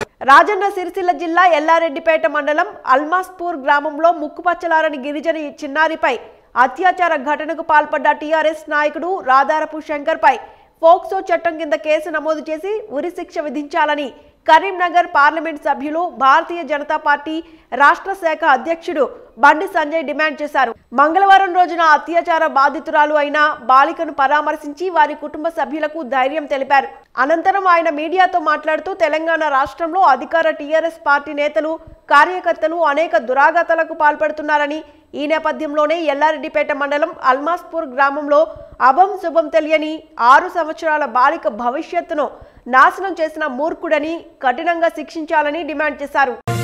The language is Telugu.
రాజన్న సిరిసిల్ల జిల్లా ఎల్లారెడ్డిపేట మండలం అల్మాస్పూర్ గ్రామంలో ముక్కుపచ్చలారని గిరిజన చిన్నారిపై అత్యాచార ఘటనకు పాల్పడ్డ టీఆర్ఎస్ నాయకుడు రాధారపు శంకర్పై ఫోక్సో చట్టం కింద కేసు నమోదు చేసి ఉరిశిక్ష విధించాలని కరీంనగర్ పార్లమెంట్ సభ్యులు భారతీయ జనతా పార్టీ రాష్ట్ర శాఖ అధ్యక్షుడు బండి సంజయ్ డిమాండ్ చేశారు మంగళవారం రోజున అత్యాచార బాధితురాలు అయిన బాలికను పరామర్శించి వారి కుటుంబ సభ్యులకు ధైర్యం తెలిపారు అనంతరం ఆయన మీడియాతో మాట్లాడుతూ తెలంగాణ రాష్ట్రంలో అధికార టీఆర్ఎస్ పార్టీ నేతలు కార్యకర్తలు అనేక దురాఘాతాలకు పాల్పడుతున్నారని ఈ నేపథ్యంలోనే ఎల్లారెడ్డిపేట మండలం అల్మాస్పూర్ గ్రామంలో అభం శుభం తెలియని ఆరు సంవత్సరాల బాలిక భవిష్యత్తును నాశనం చేసిన మూర్ఖుడని కఠినంగా శిక్షించాలని డిమాండ్ చేశారు